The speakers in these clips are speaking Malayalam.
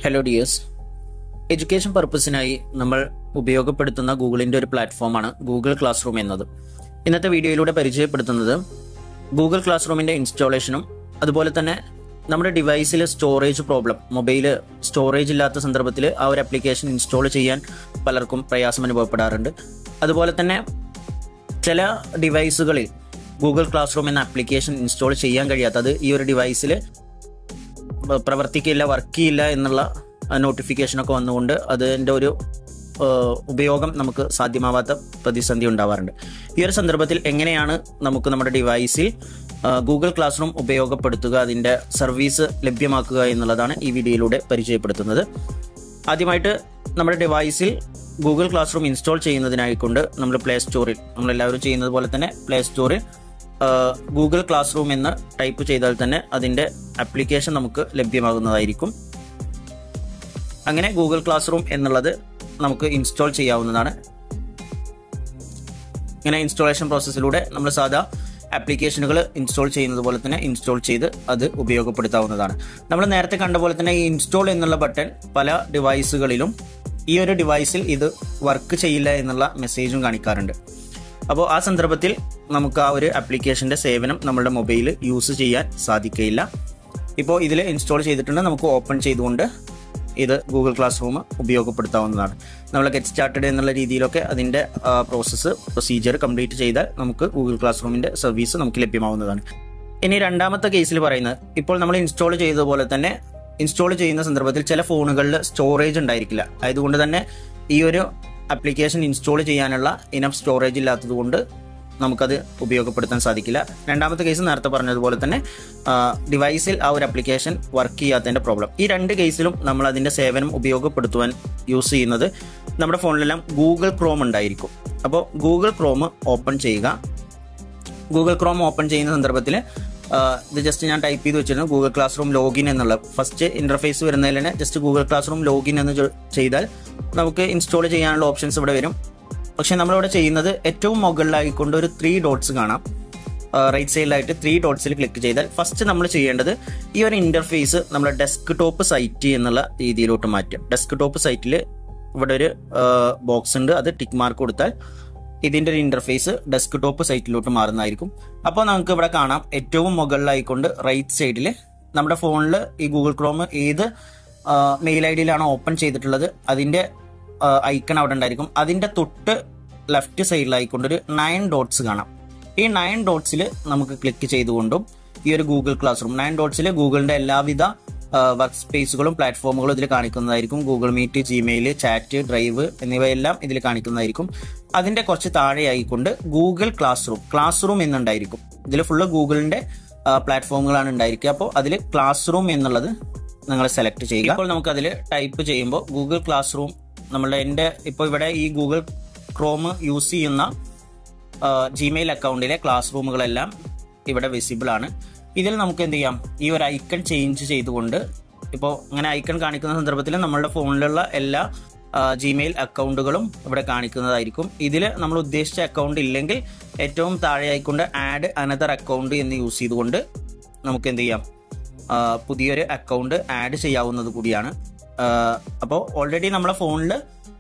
ഹലോ ഡിയേഴ്സ് എഡ്യൂക്കേഷൻ പർപ്പസിനായി നമ്മൾ ഉപയോഗപ്പെടുത്തുന്ന ഗൂഗിളിന്റെ ഒരു പ്ലാറ്റ്ഫോമാണ് ഗൂഗിൾ ക്ലാസ് റൂം എന്നത് ഇന്നത്തെ വീഡിയോയിലൂടെ പരിചയപ്പെടുത്തുന്നത് ഗൂഗിൾ ക്ലാസ് റൂമിന്റെ ഇൻസ്റ്റാളേഷനും അതുപോലെ തന്നെ നമ്മുടെ ഡിവൈസിലെ സ്റ്റോറേജ് പ്രോബ്ലം മൊബൈല് സ്റ്റോറേജ് ഇല്ലാത്ത സന്ദർഭത്തിൽ ആ ഒരു ആപ്ലിക്കേഷൻ ഇൻസ്റ്റാൾ ചെയ്യാൻ പലർക്കും പ്രയാസം അനുഭവപ്പെടാറുണ്ട് അതുപോലെ തന്നെ ചില ഡിവൈസുകളിൽ ഗൂഗിൾ ക്ലാസ് റൂം എന്ന ആപ്ലിക്കേഷൻ ഇൻസ്റ്റാൾ ചെയ്യാൻ കഴിയാത്തത് ഈ ഒരു ഡിവൈസിൽ പ്രവർത്തിക്കില്ല വർക്ക് ചെയ്യില്ല എന്നുള്ള നോട്ടിഫിക്കേഷൻ ഒക്കെ വന്നുകൊണ്ട് അതിൻ്റെ ഒരു ആ, ഉപയോഗം നമുക്ക് സാധ്യമാവാത്ത പ്രതിസന്ധി ഉണ്ടാവാറുണ്ട് ഈ ഒരു സന്ദർഭത്തിൽ എങ്ങനെയാണ് നമുക്ക് നമ്മുടെ ഡിവൈസിൽ ഗൂഗിൾ ക്ലാസ് റൂം ഉപയോഗപ്പെടുത്തുക അതിൻ്റെ സർവീസ് ലഭ്യമാക്കുക എന്നുള്ളതാണ് ഈ വീഡിയോയിലൂടെ പരിചയപ്പെടുത്തുന്നത് ആദ്യമായിട്ട് നമ്മുടെ ഡിവൈസിൽ ഗൂഗിൾ ക്ലാസ് റൂം ഇൻസ്റ്റാൾ ചെയ്യുന്നതിനായിക്കൊണ്ട് നമ്മൾ പ്ലേ സ്റ്റോറിൽ നമ്മളെല്ലാവരും ചെയ്യുന്നത് പോലെ തന്നെ പ്ലേ സ്റ്റോറിൽ ഗൂഗിൾ ക്ലാസ് റൂം എന്ന് ടൈപ്പ് ചെയ്താൽ തന്നെ അതിൻ്റെ ആപ്ലിക്കേഷൻ നമുക്ക് ലഭ്യമാകുന്നതായിരിക്കും അങ്ങനെ ഗൂഗിൾ ക്ലാസ് റൂം എന്നുള്ളത് നമുക്ക് ഇൻസ്റ്റാൾ ചെയ്യാവുന്നതാണ് ഇങ്ങനെ ഇൻസ്റ്റാളേഷൻ പ്രോസസ്സിലൂടെ നമ്മൾ സാധാ ആപ്ലിക്കേഷനുകൾ ഇൻസ്റ്റാൾ ചെയ്യുന്നത് പോലെ തന്നെ ഇൻസ്റ്റാൾ ചെയ്ത് അത് ഉപയോഗപ്പെടുത്താവുന്നതാണ് നമ്മൾ നേരത്തെ കണ്ട പോലെ തന്നെ ഈ ഇൻസ്റ്റാൾ എന്നുള്ള ബട്ടൺ പല ഡിവൈസുകളിലും ഈ ഒരു ഡിവൈസിൽ ഇത് വർക്ക് ചെയ്യില്ല എന്നുള്ള മെസ്സേജും കാണിക്കാറുണ്ട് അപ്പോൾ ആ സന്ദർഭത്തിൽ നമുക്ക് ആ ഒരു ആപ്ലിക്കേഷന്റെ സേവനം നമ്മുടെ മൊബൈൽ യൂസ് ചെയ്യാൻ സാധിക്കുകയില്ല ഇപ്പോൾ ഇതിൽ ഇൻസ്റ്റാൾ ചെയ്തിട്ടുണ്ട് നമുക്ക് ഓപ്പൺ ചെയ്തുകൊണ്ട് ഇത് ഗൂഗിൾ ക്ലാസ് റൂം ഉപയോഗപ്പെടുത്താവുന്നതാണ് നമ്മൾ ഗെറ്റ് സ്റ്റാർട്ടഡ് എന്നുള്ള രീതിയിലൊക്കെ അതിൻ്റെ പ്രോസസ്സ് പ്രൊസീജിയർ കംപ്ലീറ്റ് ചെയ്താൽ നമുക്ക് ഗൂഗിൾ ക്ലാസ് റൂമിൻ്റെ സർവീസ് നമുക്ക് ലഭ്യമാവുന്നതാണ് ഇനി രണ്ടാമത്തെ കേസിൽ പറയുന്നത് ഇപ്പോൾ നമ്മൾ ഇൻസ്റ്റാൾ ചെയ്തതുപോലെ തന്നെ ഇൻസ്റ്റാൾ ചെയ്യുന്ന സന്ദർഭത്തിൽ ചില ഫോണുകളിൽ സ്റ്റോറേജ് ഉണ്ടായിരിക്കില്ല ആയതുകൊണ്ട് തന്നെ ഈ ഒരു ആപ്ലിക്കേഷൻ ഇൻസ്റ്റാൾ ചെയ്യാനുള്ള ഇനഫ് സ്റ്റോറേജ് ഇല്ലാത്തത് കൊണ്ട് നമുക്കത് ഉപയോഗപ്പെടുത്താൻ സാധിക്കില്ല രണ്ടാമത്തെ കേസ് നേരത്തെ പറഞ്ഞതുപോലെ തന്നെ ഡിവൈസിൽ ആ ഒരു ആപ്ലിക്കേഷൻ വർക്ക് ചെയ്യാത്തതിന്റെ പ്രോബ്ലം ഈ രണ്ട് കേസിലും നമ്മൾ അതിന്റെ സേവനം ഉപയോഗപ്പെടുത്തുവാൻ യൂസ് ചെയ്യുന്നത് നമ്മുടെ ഫോണിലെല്ലാം ഗൂഗിൾ ക്രോം ഉണ്ടായിരിക്കും അപ്പോൾ ഗൂഗിൾ ക്രോം ഓപ്പൺ ചെയ്യുക ഗൂഗിൾ ക്രോം ഓപ്പൺ ചെയ്യുന്ന സന്ദർഭത്തിൽ ഇത് ജസ്റ്റ് ഞാൻ ടൈപ്പ് ചെയ്ത് വെച്ചിരുന്നു ഗൂഗിൾ ക്ലാസ് റൂം ലോഗിൻ എന്നുള്ള ഫസ്റ്റ് ഇന്റർഫേസ് വരുന്നതിൽ തന്നെ just Google Classroom login എന്ന് ചെ- ചെയ്താൽ നമുക്ക് ഇൻസ്റ്റാൾ ചെയ്യാനുള്ള ഓപ്ഷൻസ് ഇവിടെ വരും പക്ഷെ നമ്മളിവിടെ ചെയ്യുന്നത് ഏറ്റവും മുകളിലായിക്കൊണ്ട് ഒരു ത്രീ ഡോട്ട്സ് കാണാം റൈറ്റ് സൈഡിലായിട്ട് ത്രീ ഡോട്ട്സിൽ ക്ലിക്ക് ചെയ്താൽ ഫസ്റ്റ് നമ്മൾ ചെയ്യേണ്ടത് ഈ ഒരു ഇന്റർഫേസ് നമ്മുടെ ഡെസ്ക് ടോപ്പ് സൈറ്റ് എന്നുള്ള രീതിയിലോട്ട് മാറ്റും ഡെസ്ക് ടോപ്പ് സൈറ്റിൽ ഇവിടെ ഒരു ബോക്സ് ഉണ്ട് അത് ടിക്ക് മാർക്ക് കൊടുത്താൽ ഇതിന്റെ ഒരു ഇന്റർഫേസ് ഡെസ്ക് ടോപ്പ് സൈറ്റിലോട്ട് മാറുന്നതായിരിക്കും അപ്പോൾ നമുക്ക് ഇവിടെ കാണാം ഏറ്റവും മുകളിലായിക്കൊണ്ട് റൈറ്റ് സൈഡിൽ നമ്മുടെ ഫോണിൽ ഈ ഗൂഗിൾ ക്രോം ഏത് മെയിൽ ഐ ഡിയിലാണ് ഓപ്പൺ ചെയ്തിട്ടുള്ളത് അതിന്റെ ഐക്കൺ അവിടെ ഉണ്ടായിരിക്കും അതിന്റെ തൊട്ട് ലെഫ്റ്റ് സൈഡിലായിക്കൊണ്ട് ഒരു നയൻ ഡോട്ട്സ് കാണാം ഈ നയൻ ഡോട്ട്സിൽ നമുക്ക് ക്ലിക്ക് ചെയ്തുകൊണ്ടും ഈ ഒരു ഗൂഗിൾ ക്ലാസ് റൂം നയൻ ഡോട്ട്സിൽ ഗൂഗിളിന്റെ എല്ലാവിധ വർക്ക് സ്പേസുകളും പ്ലാറ്റ്ഫോമുകളും ഇതിൽ കാണിക്കുന്നതായിരിക്കും Google Meet Gmail chat drive എന്നിവയെല്ലാം ഇതിൽ കാണിക്കുന്നതായിരിക്കും അതിന്റെ കുറച്ച് താഴെയായിക്കൊണ്ട് Google Classroom Classroom എന്നുണ്ടായിരിക്കും ഇതിൽ ഫുള്ള് ഗൂഗിളിന്റെ പ്ലാറ്റ്ഫോമുകളാണ് ഉണ്ടായിരിക്കുക അപ്പോൾ അതിൽ ക്ലാസ് റൂം എന്നുള്ളത് നിങ്ങൾ സെലക്ട് ചെയ്യുക ഇപ്പോൾ നമുക്ക് അതിൽ ടൈപ്പ് ചെയ്യുമ്പോൾ ഗൂഗിൾ ക്ലാസ് റൂം നമ്മളുടെ എൻ്റെ ഇപ്പോൾ ഇവിടെ ഈ ഗൂഗിൾ ക്രോം യൂസ് ചെയ്യുന്ന ജിമെയിൽ അക്കൗണ്ടിലെ ക്ലാസ് റൂമുകളെല്ലാം ഇവിടെ വിസിബിൾ ആണ് ഇതിൽ നമുക്ക് എന്ത് ചെയ്യാം ഈ ഒരു ഐക്കൺ ചേഞ്ച് ചെയ്തുകൊണ്ട് ഇപ്പോൾ അങ്ങനെ ഐക്കൺ കാണിക്കുന്ന സന്ദർഭത്തിൽ നമ്മളുടെ ഫോണിലുള്ള എല്ലാ ജിമെയിൽ അക്കൗണ്ടുകളും ഇവിടെ കാണിക്കുന്നതായിരിക്കും ഇതിൽ നമ്മൾ ഉദ്ദേശിച്ച അക്കൗണ്ട് ഇല്ലെങ്കിൽ ഏറ്റവും താഴെയായിക്കൊണ്ട് ആഡ് അനദർ അക്കൗണ്ട് എന്ന് യൂസ് ചെയ്തുകൊണ്ട് നമുക്ക് എന്ത് ചെയ്യാം ആ, പുതിയൊരു അക്കൗണ്ട് ആഡ് ചെയ്യാവുന്നത് കൂടിയാണ് അപ്പോൾ ഓൾറെഡി നമ്മളെ ഫോണിൽ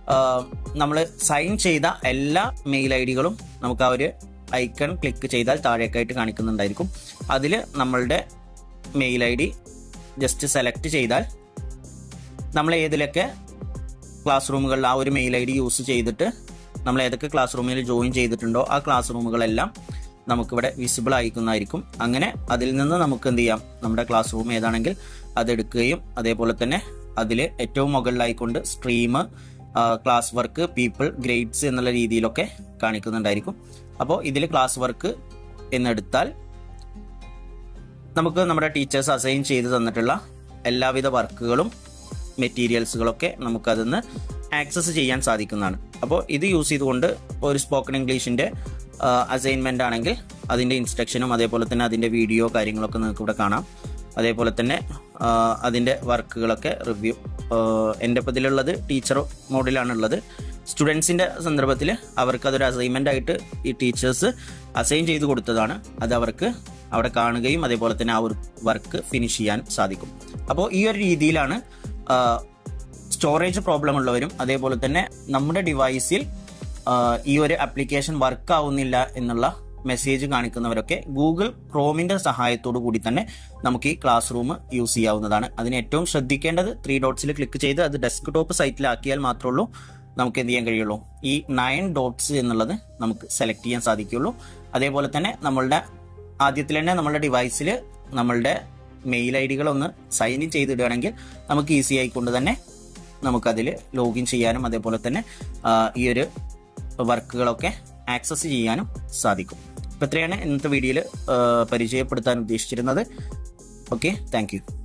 നമ്മൾ സൈൻ ചെയ്ത എല്ലാ മെയിൽ ഐ ഡികളും നമുക്ക് ആ ഒരു ഐക്കൺ ക്ലിക്ക് ചെയ്താൽ താഴേക്കായിട്ട് കാണിക്കുന്നുണ്ടായിരിക്കും അതിൽ നമ്മളുടെ mail I D just select ചെയ്താൽ നമ്മൾ ഏതിലൊക്കെ ക്ലാസ് റൂമുകളിൽ ആ ഒരു മെയിൽ ഐ ഡി യൂസ് ചെയ്തിട്ട് നമ്മൾ ഏതൊക്കെ ക്ലാസ് റൂമിൽ ജോയിൻ ചെയ്തിട്ടുണ്ടോ ആ ക്ലാസ് റൂമുകളെല്ലാം നമുക്കിവിടെ വിസിബിൾ ആയിരിക്കുന്നതായിരിക്കും അങ്ങനെ അതിൽ നിന്ന് നമുക്ക് എന്ത് ചെയ്യാം നമ്മുടെ ക്ലാസ് റൂം ഏതാണെങ്കിൽ അതെടുക്കുകയും അതേപോലെ തന്നെ അതിൽ ഏറ്റവും മുകളിലായിക്കൊണ്ട് stream classwork people grades എന്നുള്ള രീതിയിലൊക്കെ കാണിക്കുന്നുണ്ടായിരിക്കും അപ്പോൾ ഇതിൽ ക്ലാസ് വർക്ക് എന്നെടുത്താൽ നമുക്ക് നമ്മുടെ ടീച്ചേഴ്സ് അസൈൻ ചെയ്ത് തന്നിട്ടുള്ള എല്ലാവിധ വർക്കുകളും മെറ്റീരിയൽസുകളൊക്കെ നമുക്കതിന്ന് ആക്സസ് ചെയ്യാൻ സാധിക്കുന്നതാണ് അപ്പോൾ ഇത് യൂസ് ചെയ്തുകൊണ്ട് ഒരു സ്പോക്കൺ ഇംഗ്ലീഷിൻ്റെ അസൈൻമെൻ്റ് ആണെങ്കിൽ അതിൻ്റെ ഇൻസ്ട്രക്ഷനും അതേപോലെ തന്നെ അതിൻ്റെ വീഡിയോ കാര്യങ്ങളൊക്കെ നിങ്ങൾക്ക് ഇവിടെ കാണാം അതേപോലെ തന്നെ ആ, അതിൻ്റെ വർക്കുകളൊക്കെ റിവ്യൂ എൻ്റെ ഇപ്പോൾ ഇതിലുള്ളത് ടീച്ചർ മോഡിലാണുള്ളത് സ്റ്റുഡൻസിൻ്റെ സന്ദർഭത്തിൽ അവർക്ക് അതൊരു അസൈൻമെൻ്റ് ആയിട്ട് ഈ ടീച്ചേഴ്സ് അസൈൻ ചെയ്ത് കൊടുത്തതാണ് അത് അവർക്ക് അവിടെ കാണുകയും അതേപോലെ തന്നെ ആ ഒരു വർക്ക് ഫിനിഷ് ചെയ്യാൻ സാധിക്കും അപ്പോൾ ഈ ഒരു രീതിയിലാണ് സ്റ്റോറേജ് പ്രോബ്ലം ഉള്ളവരും അതേപോലെ തന്നെ നമ്മുടെ ഡിവൈസിൽ ഈ ഒരു ആപ്ലിക്കേഷൻ വർക്ക് ആവുന്നില്ല എന്നുള്ള മെസ്സേജ് കാണിക്കുന്നവരൊക്കെ ഗൂഗിൾ ക്രോമിന്റെ സഹായത്തോടു കൂടി തന്നെ നമുക്ക് ഈ ക്ലാസ് റൂം യൂസ് ചെയ്യാവുന്നതാണ് അതിന് ഏറ്റവും ശ്രദ്ധിക്കേണ്ടത് ത്രീ ഡോട്ട്സിൽ ക്ലിക്ക് ചെയ്ത് അത് ഡെസ്ക്ടോപ്പ് സൈറ്റിലാക്കിയാൽ മാത്രമേ ഉള്ളൂ നമുക്ക് എന്ത് ചെയ്യാൻ കഴിയുള്ളൂ ഈ നയൻ ഡോട്ട്സ് എന്നുള്ളത് നമുക്ക് സെലക്ട് ചെയ്യാൻ സാധിക്കുള്ളൂ അതേപോലെ തന്നെ നമ്മളുടെ ആദ്യത്തിൽ തന്നെ നമ്മളുടെ ഡിവൈസിൽ നമ്മളുടെ മെയിൽ ഐ ഡികൾ ഒന്ന് സൈൻ ഇൻ ചെയ്തിടുകയാണെങ്കിൽ നമുക്ക് ഈസി ആയിക്കൊണ്ട് തന്നെ നമുക്കതിൽ ലോഗിൻ ചെയ്യാനും അതേപോലെ തന്നെ ഈ ഒരു വർക്കുകളൊക്കെ ആക്സസ് ചെയ്യാനും സാധിക്കും അപ്പോൾ ഇത്രയാണ് ഇന്നത്തെ വീഡിയോയിൽ പരിചയപ്പെടുത്താൻ ഉദ്ദേശിച്ചിരുന്നത് ഓക്കെ താങ്ക്